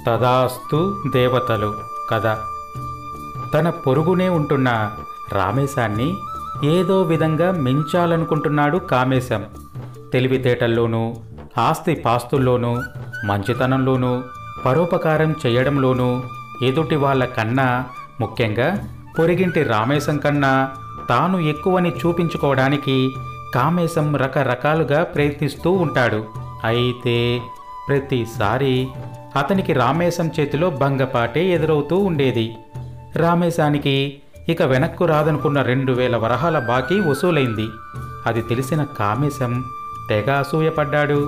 తదాస్తు దేవతలు కథ తన పొరుగునే ఉంటున్న రామేశాన్ని ఏదో విధంగా మించాలనుకుంటున్నాడు కామేశం తెలివితేటల్లోనూ ఆస్తి పాస్తుల్లోనూ మంచితనంలోనూ పరోపకారం చేయడంలోనూ ఎదుటి వాళ్ళ కన్నా ముఖ్యంగా పొరిగింటి రామేశం కన్నా తాను ఎక్కువని చూపించుకోవడానికి కామేశం రకరకాలుగా ప్రయత్నిస్తూ ఉంటాడు అయితే ప్రతిసారి అతనికి రామేశం చేతిలో భంగపాటే ఎదురవుతూ ఉండేది రామేశానికి ఇక వెనక్కు రాదనుకున్న రెండు వేల వరహాల బాకీ వసూలైంది అది తెలిసిన కామేశం తెగ అసూయపడ్డాడు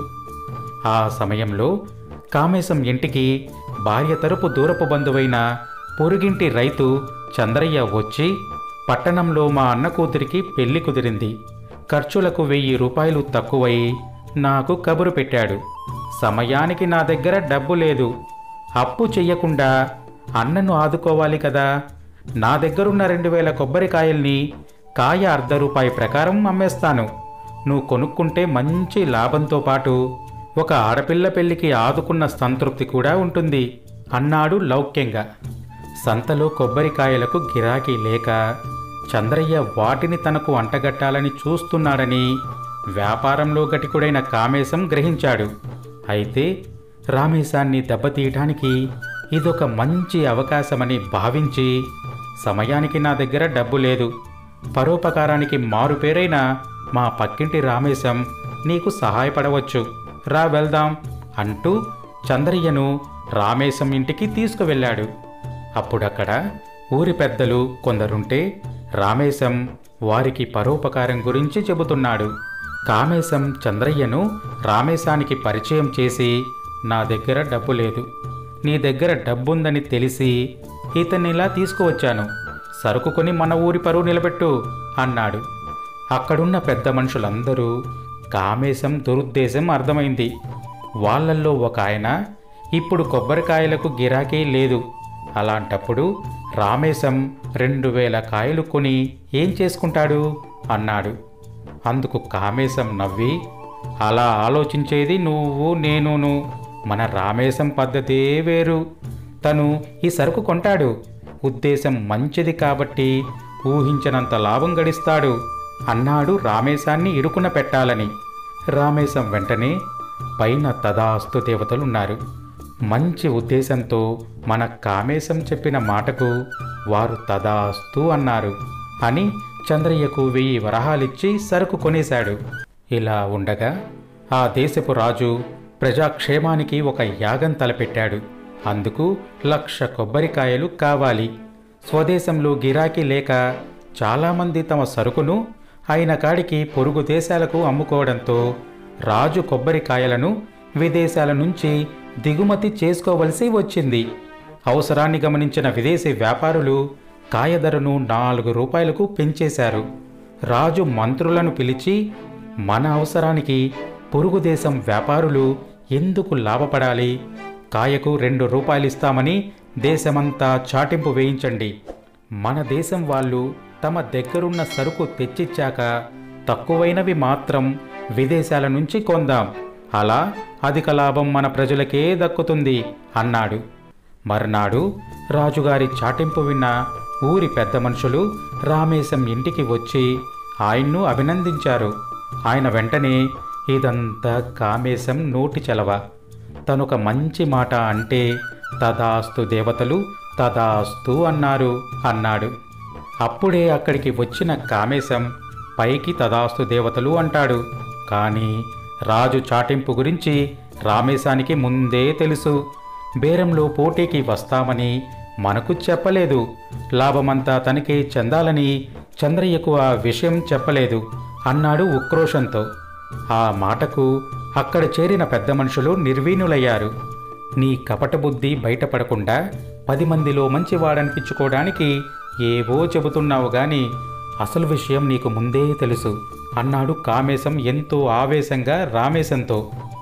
ఆ సమయంలో కామేశం ఇంటికి భార్య తరపు దూరపు బంధువైన పొరుగింటి రైతు చంద్రయ్య వచ్చి పట్టణంలో మా అన్న కూతురికి పెళ్లి కుదిరింది ఖర్చులకు వెయ్యి రూపాయలు తక్కువై నాకు కబురు పెట్టాడు సమయానికి నా దగ్గర డబ్బు లేదు అప్పు చెయ్యకుండా అన్నను ఆదుకోవాలి కదా నా దగ్గరున్న రెండు వేల కొబ్బరికాయల్ని కాయ అర్ధ రూపాయి ప్రకారం అమ్మేస్తాను నువ్వు కొనుక్కుంటే మంచి లాభంతో పాటు ఒక ఆడపిల్ల పెళ్లికి ఆదుకున్న సంతృప్తి కూడా ఉంటుంది అన్నాడు లౌక్యంగా సంతలో కొబ్బరికాయలకు గిరాకీ లేక చంద్రయ్య వాటిని తనకు అంటగట్టాలని చూస్తున్నాడని వ్యాపారంలో గటికుడైన కామేశం గ్రహించాడు అయితే రామేశాన్ని దెబ్బతీయటానికి ఇదొక మంచి అవకాశమని భావించి సమయానికి నా దగ్గర డబ్బు లేదు పరోపకారానికి మారుపేరైన మా పక్కింటి రామేశం నీకు సహాయపడవచ్చు రా వెళ్దాం అంటూ చంద్రయ్యను రామేశం ఇంటికి తీసుకువెళ్ళాడు అప్పుడక్కడ ఊరి పెద్దలు కొందరుంటే రామేశం వారికి పరోపకారం గురించి చెబుతున్నాడు కామేశం చంద్రయ్యను రామేశానికి పరిచయం చేసి నా దగ్గర డబ్బు లేదు నీ దగ్గర డబ్బుందని తెలిసి ఇతన్నిలా తీసుకువచ్చాను సరుకు కొని మన ఊరి పరువు నిలబెట్టు అన్నాడు అక్కడున్న పెద్ద మనుషులందరూ కామేశం దురుద్దేశం అర్థమైంది వాళ్ళల్లో ఒక ఆయన ఇప్పుడు కొబ్బరికాయలకు గిరాకీ లేదు అలాంటప్పుడు రామేశం రెండు వేల కాయలు కొని ఏం చేసుకుంటాడు అన్నాడు అందుకు కామేశం నవ్వి అలా ఆలోచించేది నువ్వు నేనును మన రామేశం పద్ధతే వేరు తను ఈ సరుకు కొంటాడు ఉద్దేశం మంచిది కాబట్టి ఊహించినంత లాభం గడిస్తాడు అన్నాడు రామేశాన్ని ఇరుకున పెట్టాలని రామేశం వెంటనే పైన తదాస్తు దేవతలున్నారు మంచి ఉద్దేశంతో మన కామేశం చెప్పిన మాటకు వారు తదాస్తు అన్నారు అని చంద్రయ్యకు వెయ్యి వరహాలిచ్చి సరుకు కొనేశాడు ఇలా ఉండగా ఆ దేశపు రాజు ప్రజాక్షేమానికి ఒక యాగం తలపెట్టాడు అందుకు లక్ష కొబ్బరికాయలు కావాలి స్వదేశంలో గిరాకీ లేక చాలామంది తమ సరుకును అయిన కాడికి పొరుగు దేశాలకు అమ్ముకోవడంతో రాజు కొబ్బరికాయలను విదేశాల నుంచి దిగుమతి చేసుకోవలసి వచ్చింది అవసరాన్ని గమనించిన విదేశీ వ్యాపారులు కాయ ధరను నాలుగు రూపాయలకు పెంచేశారు రాజు మంత్రులను పిలిచి మన అవసరానికి పొరుగు దేశం వ్యాపారులు ఎందుకు లాభపడాలి కాయకు రెండు రూపాయలు ఇస్తామని దేశమంతా చాటింపు వేయించండి మన దేశం వాళ్ళు తమ దగ్గరున్న సరుకు తెచ్చిచ్చాక తక్కువైనవి మాత్రం విదేశాల నుంచి కొందాం అలా అధిక లాభం మన ప్రజలకే దక్కుతుంది అన్నాడు మర్నాడు రాజుగారి చాటింపు విన్న ఊరి పెద్ద మనుషులు రామేశం ఇంటికి వచ్చి ఆయన్ను అభినందించారు ఆయన వెంటనే ఇదంతా కామేశం నోటి చెలవ తనొక మంచి మాట అంటే తదాస్తు దేవతలు తదాస్తు అన్నారు అన్నాడు అప్పుడే అక్కడికి వచ్చిన కామేశం పైకి తదాస్తు దేవతలు అంటాడు కానీ రాజు చాటింపు గురించి రామేశానికి ముందే తెలుసు బేరంలో పోటీకి వస్తామని మనకు చెప్పలేదు లాభమంతా తనకే చెందాలని చంద్రయ్యకు ఆ విషయం చెప్పలేదు అన్నాడు ఉక్రోషంతో ఆ మాటకు అక్కడ చేరిన పెద్ద మనుషులు నిర్వీణులయ్యారు నీ కపట బుద్ధి బయటపడకుండా పది మందిలో మంచివాడనిపించుకోవడానికి ఏవో చెబుతున్నావు గాని అసలు విషయం నీకు ముందే తెలుసు అన్నాడు కామేశం ఎంతో ఆవేశంగా రామేశంతో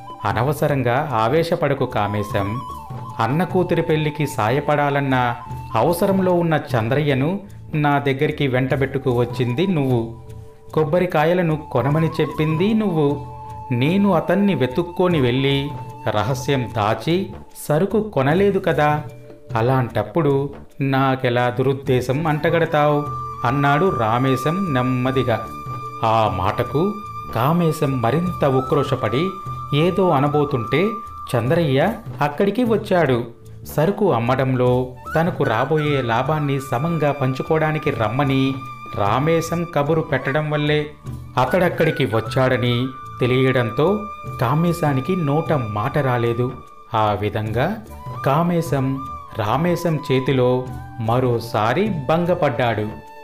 అనవసరంగా ఆవేశపడకు కామేశం అన్న కూతురి పెళ్లికి సాయపడాలన్న అవసరంలో ఉన్న చంద్రయ్యను నా దగ్గరికి వెంటబెట్టుకు వచ్చింది నువ్వు కొబ్బరికాయలను కొనమని చెప్పింది నువ్వు నేను అతన్ని వెతుక్కొని వెళ్ళి రహస్యం దాచి సరుకు కొనలేదు కదా అలాంటప్పుడు నాకెలా దురుద్దేశం అంటగడతావు అన్నాడు రామేశం నెమ్మదిగా ఆ మాటకు కామేశం మరింత ఉక్రోషపడి ఏదో అనబోతుంటే చంద్రయ్య అక్కడికి వచ్చాడు సరుకు అమ్మడంలో తనకు రాబోయే లాభాన్ని సమంగా పంచుకోవడానికి రమ్మని రామేశం కబురు పెట్టడం వల్లే అతడక్కడికి వచ్చాడని తెలియడంతో కామేశానికి నోట మాట రాలేదు ఆ విధంగా కామేశం రామేశం చేతిలో మరోసారి భంగపడ్డాడు